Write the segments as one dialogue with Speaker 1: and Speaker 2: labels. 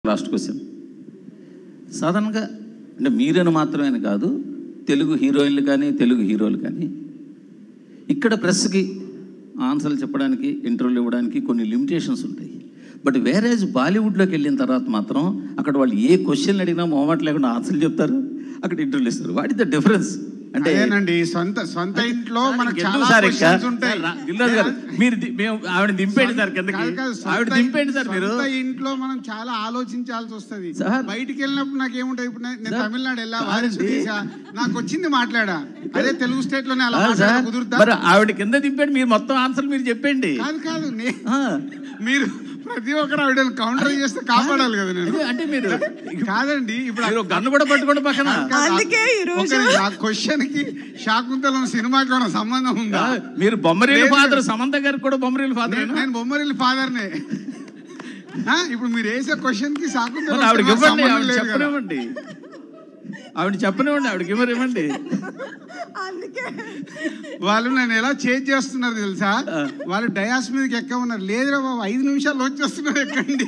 Speaker 1: Last question సాధారణంగా అంటే మీరని మాత్రమే కాదు తెలుగు హీరోయిన్లు కానీ తెలుగు హీరోలు కానీ ఇక్కడ ప్రెస్కి ఆన్సర్లు చెప్పడానికి ఇంటర్వ్యూలు ఇవ్వడానికి కొన్ని లిమిటేషన్స్ ఉంటాయి బట్ వేరేజ్ బాలీవుడ్లోకి వెళ్ళిన తర్వాత మాత్రం అక్కడ వాళ్ళు ఏ క్వశ్చన్ అడిగినా మొహమాట లేకుండా ఆన్సర్లు చెప్తారు అక్కడ ఇంటర్వ్యూలు ఇస్తారు వాట్ ఇస్ ద డిఫరెన్స్ అంటే
Speaker 2: అదేనండి సొంత సొంత ఇంట్లో మనకు
Speaker 1: ఎందుకు
Speaker 2: చాలా
Speaker 1: సార్ ఇంకా?
Speaker 2: questions ఉంటాయి
Speaker 1: సార్, రా- దిల్రాజు గారు మీరు ది- మేము ఆవిడ దింపేయండి సార్ కిందకి
Speaker 2: కాదు, కాదు, సొంత
Speaker 1: ఆవిడ దింపేయండి సార్ మీరు
Speaker 2: సొంత ఇంట్లో మనం చాలా ఆలోచించాల్సి వస్తది
Speaker 1: సార్.
Speaker 2: బయటికి వెళ్ళినప్పుడు నాకు ఏముంటాయి ఇప్పుడు నేను నేను
Speaker 1: సార్.
Speaker 2: తమిళనాడు వెళ్ళా
Speaker 1: కాదండి.
Speaker 2: వారసు తీసా నాకు వచ్చింది మాట్లాడా అదే తెలుగు స్టేట్ లోనే అలా
Speaker 1: ఆ,
Speaker 2: మాట్లాడ
Speaker 1: సార్
Speaker 2: కుదురుతా
Speaker 1: మరి ఆవిడ కింద దింపండి మీరు మొత్తం ఆన్సర్లు మీరు చెప్పండి
Speaker 2: కాదు కాదు నే-
Speaker 1: ఆ,
Speaker 2: మీరు ప్రతి ఒక్కరు ఆవిడ కౌంటర్ చేస్తే కాపాడాలి కదా నేను
Speaker 1: అదే, అంటే మీరు
Speaker 2: కాదండి ఇప్పుడు
Speaker 1: మీరు గన్ను కూడా పట్టుకోండి పక్కన
Speaker 3: అందుకే ఈ రోజు-
Speaker 2: ఒకరి- ఆ క్వశ్చన్ కి శాకుంతలం సినిమాకి ఏమైనా సంబంధం ఉందా
Speaker 1: ఆ, మీరు బొమ్మరీల
Speaker 2: లేదు.
Speaker 1: ఫాదర్ సమంత గారికి కూడా బొమ్మరీల ఫాదర్
Speaker 2: నేను నేను బొమ్మరిల్లి ఫాదర్నే ఆ, ఇప్పుడు మీరు వేసే క్వశ్చన్ కి శాకుంతలం
Speaker 1: మరి ఆవిడకి
Speaker 2: సినిమాకి
Speaker 1: ఇవ్వండి
Speaker 2: సంబంధం
Speaker 1: ఆవిడ
Speaker 2: లేదు కదా.
Speaker 1: చెప్పనివ్వండి ఆవిడ చెప్పనివ్వండి ఆవిడకి ఇవ్వరు ఇవ్వండి
Speaker 3: అందుకే
Speaker 2: వాళ్ళు నన్ను ఎలా చేంజ్ చేస్తున్నారు తెలుసా
Speaker 1: ఆ.
Speaker 2: వాళ్ళు డయాస్ మీదకి ఎక్క ఉన్నారు లేదురా బాబు ఐదు నిమిషాలు వచ్చేస్తున్నారు ఎక్కండి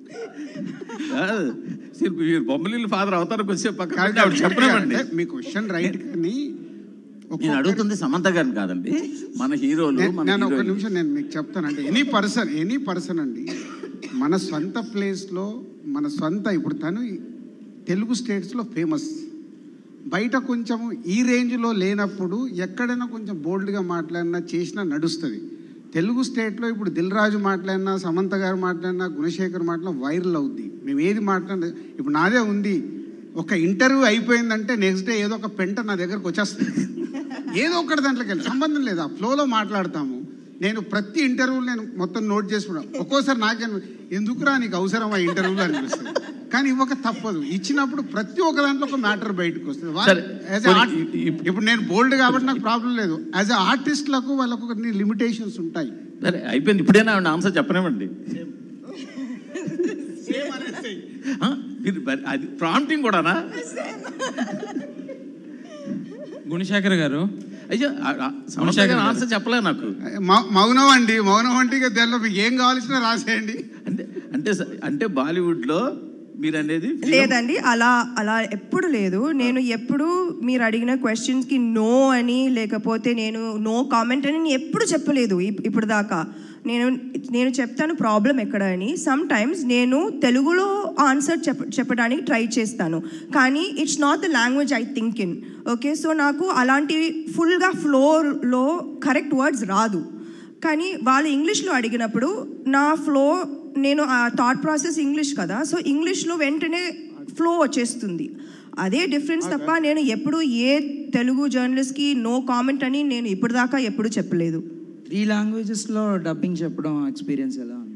Speaker 1: ఆ, సరే, మీరు బొమ్మరీల ఫాదర్ అవుతారు కొంచెం పక్కన
Speaker 2: కాదు,
Speaker 1: పెట్టి ఆవిడ చెప్పనివ్వండి
Speaker 2: అంటే మీ క్వశ్చన్ రైట్ కానీ
Speaker 1: నేను
Speaker 2: ఒక్కొక్కరి-
Speaker 1: అడుగుతుంది సమంత గారిని కాదండి మన హీరోలు
Speaker 2: నేను
Speaker 1: మన
Speaker 2: నేను ఒక
Speaker 1: హీరోయిన్లు.
Speaker 2: నిమిషం నేను మీకు చెప్తానండి ఎనీ పర్సన్ ఎనీ పర్సన్ అండి మన సొంత ప్లేస్లో మన సొంత ఇప్పుడు తను తెలుగు స్టేట్స్లో ఫేమస్ బయట కొంచెం ఈ రేంజ్లో లేనప్పుడు ఎక్కడైనా కొంచెం బోల్డ్గా మాట్లాడినా చేసినా నడుస్తుంది తెలుగు స్టేట్లో ఇప్పుడు దిల్ రాజు మాట్లాడినా సమంత గారు మాట్లాడినా గుణశేఖర్ మాట్లాడినా వైరల్ అవుద్ది మేము ఏది మాట్లాడినా ఇప్పుడు నాదే ఉంది ఒక ఇంటర్వ్యూ అయిపోయిందంటే నెక్స్ట్ డే ఏదో ఒక పెంట నా దగ్గరకు వచ్చేస్తుంది ఏదో ఒకటి దాంట్లోకి వెళ్ళి సంబంధం లేదు ఆ ఫ్లోలో మాట్లాడతాము నేను ప్రతి ఇంటర్వ్యూలు నేను మొత్తం నోట్ చేసుకున్నాను ఒక్కోసారి నాకే ఎందుకురా నీకు అవసరం ఆ ఇంటర్వ్యూలు అనిపిస్తుంది కానీ ఇవ్వక తప్పదు ఇచ్చినప్పుడు ప్రతి ఒక్క దాంట్లో ఒక మ్యాటర్ బయటకు వస్తుంది వా-
Speaker 1: సరే,
Speaker 2: as a
Speaker 1: పోనీ
Speaker 2: art-
Speaker 1: ఇ- ఇ-
Speaker 2: ఇప్పుడు నేను బోల్డ్ కాబట్టి నాకు ప్రాబ్లం లేదు యాజ్ అ ఆర్టిస్ట్లకు వాళ్ళకు కొన్ని లిమిటేషన్స్ ఉంటాయి
Speaker 1: సరే అయిపోయింది ఇప్పుడైనా ఆవిడ ఆన్సర్ చెప్పనివ్వండి ఆ, మీరు మరి అది ప్రాంప్టింగ్ కూడానా
Speaker 4: గుణశేఖర్ గారు
Speaker 1: అయ్యో ఆ- ఆ సమంత
Speaker 4: గుణశేఖర్
Speaker 1: గారు
Speaker 4: గారు.
Speaker 1: ఆన్సర్ చెప్పలే నాకు
Speaker 2: మౌ- మౌనం అండి మౌనం అంటే ఇక దానిలో మీకు ఏం కావాల్సిన రాసేయండి
Speaker 1: అంటే అంటే స- అంటే బాలీవుడ్ లో మీరు అనేది film-
Speaker 3: లేదండి అలా అలా ఎప్పుడు లేదు నేను ఎప్పుడు మీరు అడిగిన క్వశ్చన్స్కి నో అని లేకపోతే నేను నో కామెంట్ అని నేను ఎప్పుడు చెప్పలేదు ఇప్- ఇప్పుడు దాకా నేను నేను చెప్తాను ప్రాబ్లం ఎక్కడ అని సమ్ టైమ్స్ నేను తెలుగులో ఆన్సర్ చెప్ప చెప్పడానికి ట్రై చేస్తాను కానీ it's not the language I think in okay so నాకు అలాంటివి ఫుల్గా ఫ్లోర్లో కరెక్ట్ వర్డ్స్ రాదు కానీ వాళ్ళు ఇంగ్లీష్లో అడిగినప్పుడు నా ఫ్లో నేను ఆ థాట్ ప్రాసెస్ ఇంగ్లీష్ కదా సో ఇంగ్లీష్లో వెంటనే ఫ్లో వచ్చేస్తుంది అదే డిఫరెన్స్ తప్ప నేను ఎప్పుడు ఏ తెలుగు జర్నలిస్ట్కి నో కామెంట్ అని నేను ఇప్పటిదాకా ఎప్పుడు చెప్పలేదు
Speaker 5: త్రీ లాంగ్వేజెస్లో డబ్బింగ్ చెప్పడం ఎక్స్పీరియన్స్ ఎలా ఉంది